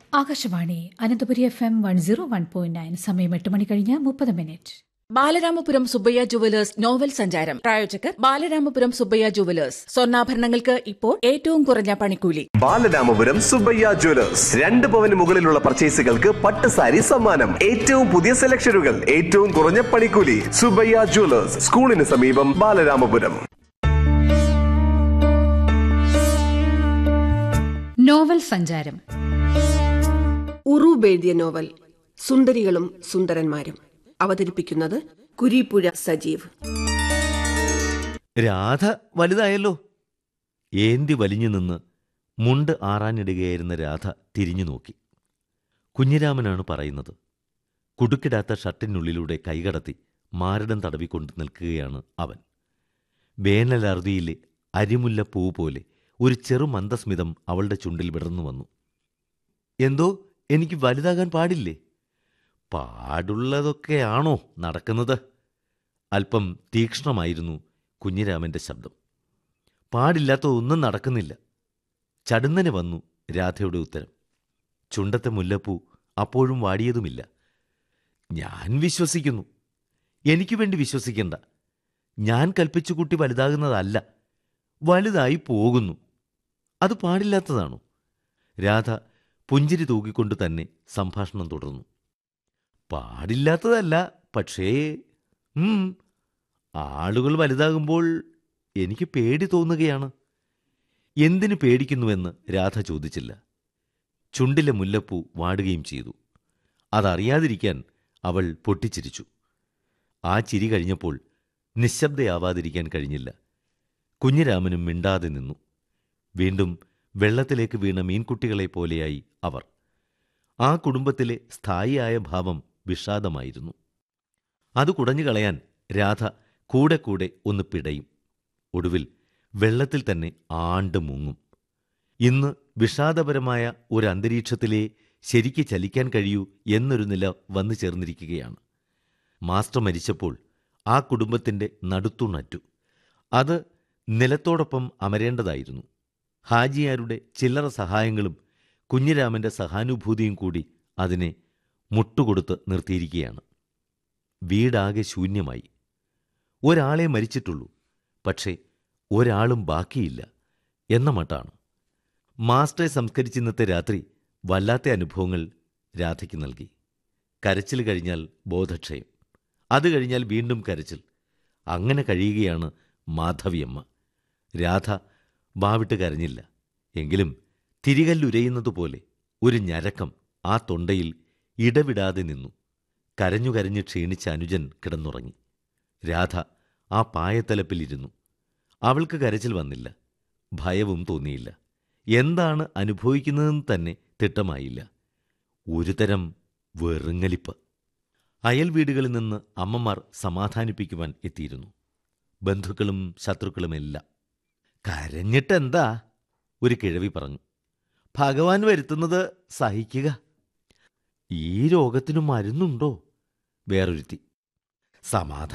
Akashvani Ananthapuri F M one zero one point nine സമയം എട്ട് മണി കഴിഞ്ഞ് മുപ്പത് മിനിറ്റ് ബാലരാമപുരം സുബ്ബയ്യ ജുവലേഴ്സ് നോവൽ സഞ്ചാരം പ്രായോജകർ ബാലരാമപുരം സുബ്ബയ്യ ജുവലേഴ്സ് സ്വർണ്ണാഭരണങ്ങൾക്ക് ഇപ്പോൾ ഏറ്റവും കുറഞ്ഞ പണിക്കൂലി ബാലരാമപുരം സുബ്ബയ്യ ജ്വല്ലേഴ്സ് രണ്ട് പവന് മുകളിലുള്ള പർച്ചേസുകൾക്ക് പട്ട് സാരി സമ്മാനം ഏറ്റവും പുതിയ സെലക്ഷനുകൾ ഏറ്റവും കുറഞ്ഞ പണിക്കൂലി സുബ്ബയ്യ ജ്വല്ലേഴ്സ് സ്കൂളിന് സമീപം ബാലരാമപുരം നോവൽ സഞ്ചാരം ഉറൂബ് എഴുതിയ നോവൽ സുന്ദരികളും സുന്ദരന്മാരും അവതരിപ്പിക്കുന്നത് കുരീപ്പുഴ സജീവ് രാധ വലുതായല്ലോ ഏന്തി വലിഞ്ഞു നിന്ന് മുണ്ട് ആറാനിടുകയായിരുന്ന രാധ തിരിഞ്ഞു നോക്കി കുഞ്ഞിരാമനാണ് പറയുന്നത് കുടുക്കിടാത്ത ഷർട്ടിനുള്ളിലൂടെ കൈകടത്തി മാരടം തടവിക്കൊണ്ട് നിൽക്കുകയാണ് അവൻ വേനലറുതിയിലെ അരിമുല്ല പൂ പോലെ ഒരു ചെറു മന്ദസ്മിതം അവളുടെ ചുണ്ടിൽ വിടർന്നു വന്നു എന്തോ എനിക്ക് വലുതാകാൻ പാടില്ലേ പാടുള്ളതൊക്കെയാണോ നടക്കുന്നത് അല്പം തീക്ഷ്ണമായിരുന്നു കുഞ്ഞിരാമന്റെ ശബ്ദം പാടില്ലാത്ത ഒന്നും നടക്കുന്നില്ല ചടുന്നനെ വന്നു രാധയുടെ ഉത്തരം ചുണ്ടത്തെ മുല്ലപ്പൂ അപ്പോഴും വാടിയതുമില്ല ഞാൻ വിശ്വസിക്കുന്നു എനിക്ക് വേണ്ടി വിശ്വസിക്കണ്ട ഞാൻ കൽപ്പിച്ചു കുട്ടി വലുതാകുന്നതല്ല വലുതായി പോകുന്നു അത് പാടില്ലാത്തതാണോ രാധ പുഞ്ചിരി തൂക്കിക്കൊണ്ട് തന്നെ സംഭാഷണം തുടർന്നു പാടില്ലാത്തതല്ല പക്ഷേ ഉം, ആളുകൾ വലുതാകുമ്പോൾ എനിക്ക് പേടി തോന്നുകയാണ് എന്തിനു പേടിക്കുന്നുവെന്ന് രാധ ചോദിച്ചില്ല ചുണ്ടിലെ മുല്ലപ്പൂ വാടുകയും ചെയ്തു അതറിയാതിരിക്കാൻ അവൾ പൊട്ടിച്ചിരിച്ചു ആ ചിരി കഴിഞ്ഞപ്പോൾ നിശബ്ദയാവാതിരിക്കാൻ കഴിഞ്ഞില്ല കുഞ്ഞിരാമനും മിണ്ടാതെ നിന്നു വീണ്ടും വെള്ളത്തിലേക്ക് വീണ മീൻകുട്ടികളെ പോലെയായി അവർ ആ കുടുംബത്തിലെ സ്ഥായിയായ ഭാവം വിഷാദമായിരുന്നു അത് കുടഞ്ഞു കളയാൻ രാധ കൂടെ കൂടെ ഒന്ന് പിടയും ഒടുവിൽ വെള്ളത്തിൽ തന്നെ ആണ്ട് മുങ്ങും ഇന്ന് വിഷാദപരമായ ഒരു അന്തരീക്ഷത്തിലേ ശരിക്ക് ചലിക്കാൻ കഴിയൂ എന്നൊരു നില വന്നു ചേർന്നിരിക്കുകയാണ് മാസ്റ്റർ മരിച്ചപ്പോൾ ആ കുടുംബത്തിൻ്റെ നടുത്തുണറ്റു അത് നിലത്തോടൊപ്പം അമരേണ്ടതായിരുന്നു ഹാജിയാരുടെ ചില്ലറ സഹായങ്ങളും കുഞ്ഞിരാമന്റെ സഹാനുഭൂതിയും കൂടി അതിനെ മുട്ടുകൊടുത്ത് നിർത്തിയിരിക്കുകയാണ് വീടാകെ ശൂന്യമായി ഒരാളെ മരിച്ചിട്ടുള്ളൂ പക്ഷേ ഒരാളും ബാക്കിയില്ല എന്ന മട്ടാണ് മാസ്റ്ററെ സംസ്കരിച്ചിന്നത്തെ രാത്രി വല്ലാത്ത അനുഭവങ്ങൾ രാധയ്ക്ക് നൽകി കരച്ചിൽ കഴിഞ്ഞാൽ ബോധക്ഷയം അത് കഴിഞ്ഞാൽ വീണ്ടും കരച്ചിൽ അങ്ങനെ കഴിയുകയാണ് മാധവിയമ്മ രാധ വാവിട്ട് കരഞ്ഞില്ല എങ്കിലും തിരികല്ലുരയുന്നതുപോലെ ഒരു ഞരക്കം ആ തൊണ്ടയിൽ ഇടവിടാതെ നിന്നു കരഞ്ഞു കരഞ്ഞ് ക്ഷീണിച്ച അനുജൻ കിടന്നുറങ്ങി രാധ ആ പായത്തലപ്പിലിരുന്നു അവൾക്ക് കരച്ചിൽ വന്നില്ല ഭയവും തോന്നിയില്ല എന്താണ് അനുഭവിക്കുന്നതെന്ന് തന്നെ തിട്ടമായില്ല ഒരുതരം വെറുങ്ങലിപ്പ് അയൽ വീടുകളിൽ നിന്ന് അമ്മമാർ സമാധാനിപ്പിക്കുവാൻ എത്തിയിരുന്നു ബന്ധുക്കളും ശത്രുക്കളുമെല്ലാം കരഞ്ഞിട്ടെന്താ ഒരു കിഴവി പറഞ്ഞു ഭഗവാൻ വരുത്തുന്നത് സഹിക്കുക ഈ രോഗത്തിനു മരുന്നുണ്ടോ വേറൊരുത്തി സമാധാനം